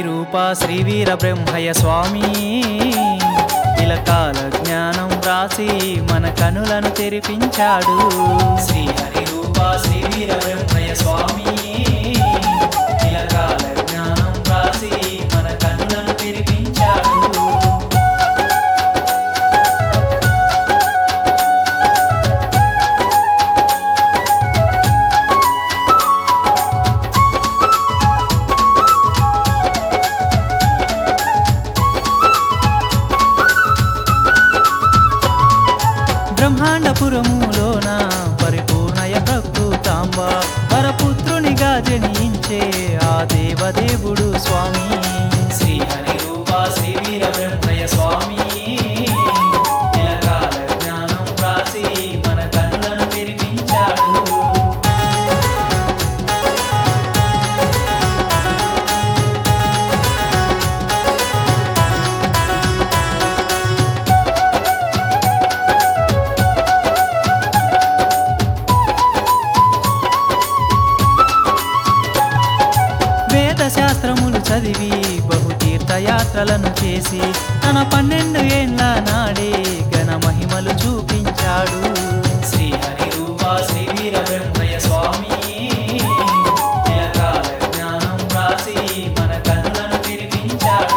రూప శ్రీ వీర బ్రహ్మయ్య స్వామి ఇలకాల జ్ఞానం రాసి మన కనులను తెరిపించాడు శ్రీ హరి రూప శ్రీ వీర బ్రహ్మయ్య స్వామి ఇలకాల జ్ఞానం రాసి మన కనులను తెరిపించాడు బ్రహ్మాండపురములోన పరిపూర్ణయ ప్రకృతాంబ వరపుత్రునిగా జనించే ఆ దేవదేవుడు స్వామి శ్రీ హరి రూప శ్రీ వీర బ్రహ్మయ్య స్వామి ఇలకాల జ్ఞానం రాసి మన కన్నులను తెరిపించాడు వేద శాస్త్రములు చదివి బహు తీర్థయాత్రలను చేసి తన పన్నెండు ఏండ్ల నాడే ఘన మహిమలు చూపించాడు శ్రీ హరి రూప శ్రీ వీర బ్రహ్మయ్య స్వామి ఇలకాల జ్ఞానం రాసి మన కన్నులను తెరిపించాడు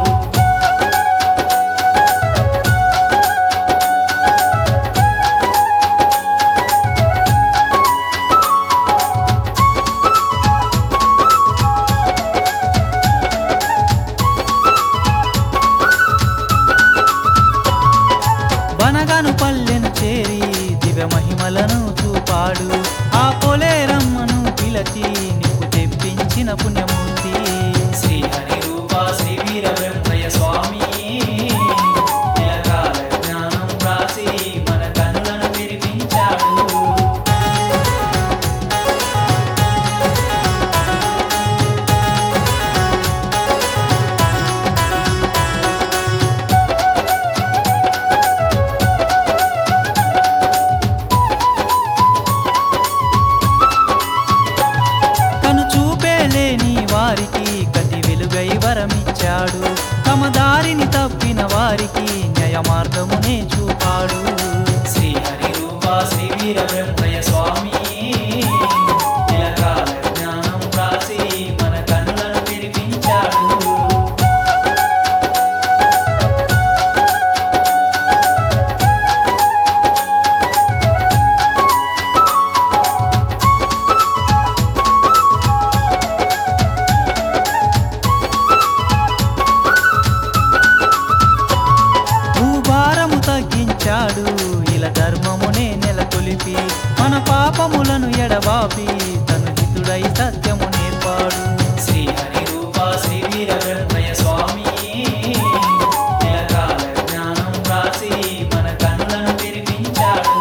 బనగాను పల్లెను చేరి దివ్య మహిమలను చూపాడు ఆ పొలేరమ్మను పిలచి నీకు తెప్పించిన పుణ్యమూర్తి శ్రీ హరి రూప శ్రీ వీర బ్రహ్మయ్య స్వామి ఇలకాల జ్ఞానం రాసి మన కన్నులను తెరిపించాడు కను చూపే లేని వారికి కతి వెలుగై వరమిచ్చాడు తమ దారిని తప్పిన వారికి న్యాయ మార్గమునే చూపాడు శ్రీ హరి రూప శ్రీ వీర బ్రహ్మయ్య స్వామి ఇలకాల జ్ఞానం రాసి మన కన్నులను తెరిపించాడు భూభారము తగ్గించాడు ఇలా ధర్మమునే నెలకొలిపి మన పాపములను ఎడబాపి తను హితుడై సత్యము నేర్పాడు శ్రీ హరి రూప శ్రీ వీర బ్రహ్మయ్య స్వామి ఇలకాల జ్ఞానం రాసి మన కన్నులను తెరిపించాడు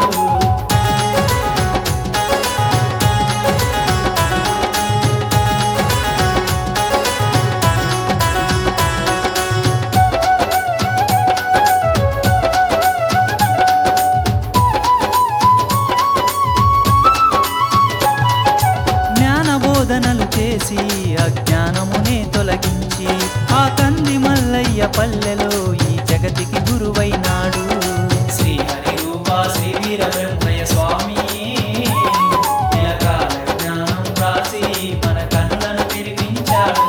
జ్ఞాన బోధనలు చేసి అజ్ఞానమునే తొలగించి ఆ కంది మల్లయ్య పల్లెలో ఈ జగతికి గురువైనాడు శ్రీ హరి రూప శ్రీ వీర బ్రహ్మయ్య స్వామి ఇలకాల జ్ఞానం రాసి మన కన్నులను తెరిపించాడు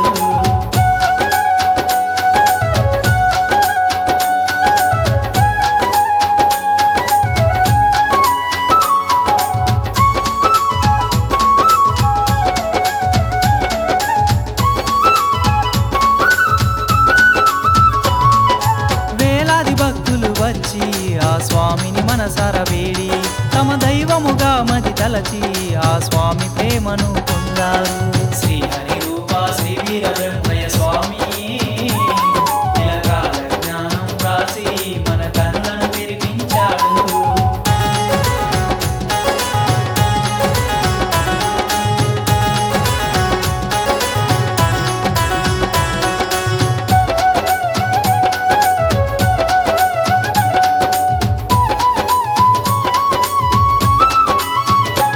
వేలాది భక్తులు వచ్చి ఆ స్వామిని మనసార వేడి తమ దైవముగా మది తలచి ఆ స్వామి ప్రేమను పొందారు శ్రీ హరి రూప శ్రీ వీర బ్రహ్మయ్య స్వామి ఇలకాల జ్ఞానం రాసి మన కన్నులను తెరిపించాడు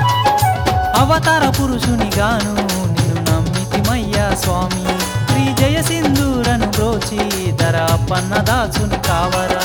అవతార పురుషునిగాను నిన్ను నమ్మితిమయ్యా స్వామి శ్రీ జయ మాయ సింధూరను బ్రోచి ధర పన్న దాచుని కావరా